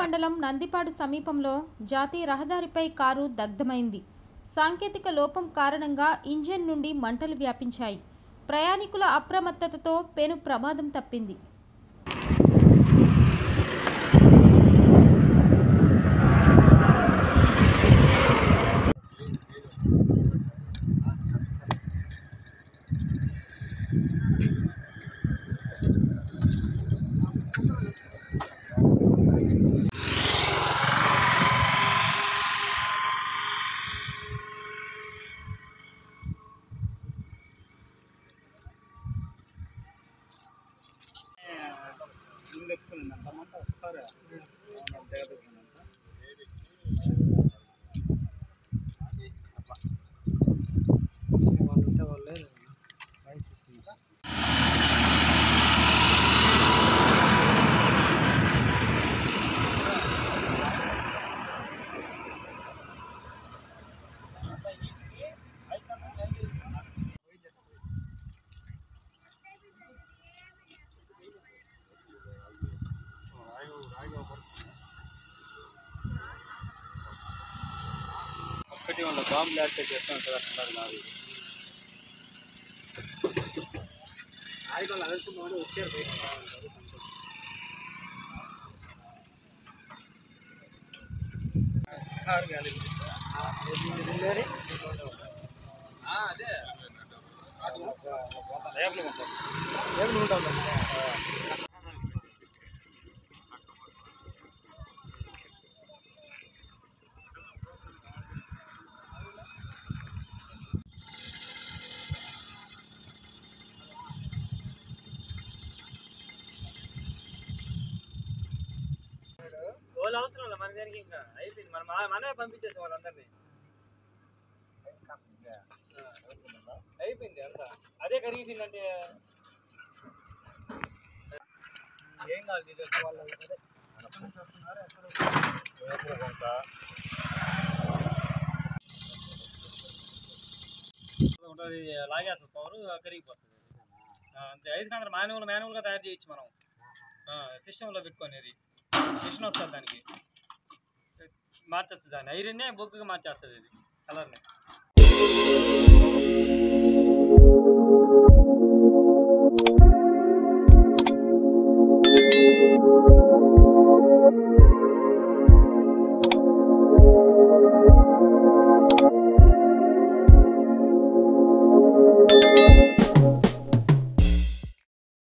మండలం నందిపాడు సమీపంలో జాతీయ రహదారిపై కారు దగ్ధమైంది సాంకేతిక లోపం కారణంగా ఇంజిన్ నుండి మంటలు వ్యాపించాయి ప్రయాణికుల అప్రమత్తతతో పెను ప్రమాదం తప్పింది ఒక్కటి వాళ్ళ బాంబు బ్లాస్ట్ చేస్తాం సార్ అట్లా కాదు వాళ్ళు అవసరం లేదు మన దగ్గరికి ఇంకా అయిపోయింది మనం మన- మనమే పంపించేసాం వాళ్ళందరినీ ఆ. అయిపోయింది అంతా అదే కరిగిపోయిందంటే ఏం కాదు డీటెయిల్స్ వాళ్ళు అదే. ఎక్కడి నుంచి వస్తున్నారు, ఎక్కడ ఉంటుంది లాగేస్తుంది పవర్ కరిగిపోతుంది ఆ, అంతే ఐస్ కాంతరం మాన్యువల్ మాన్యువల్గా తయారు చేయొచ్చు మనం సిస్టంలో పెట్టుకునేది మిషన్ వస్తుంది దానికి మార్చచ్చు దాన్ని ఐరన్నే బొగ్గుగా మార్చేస్తుంది ఇది కలర్ని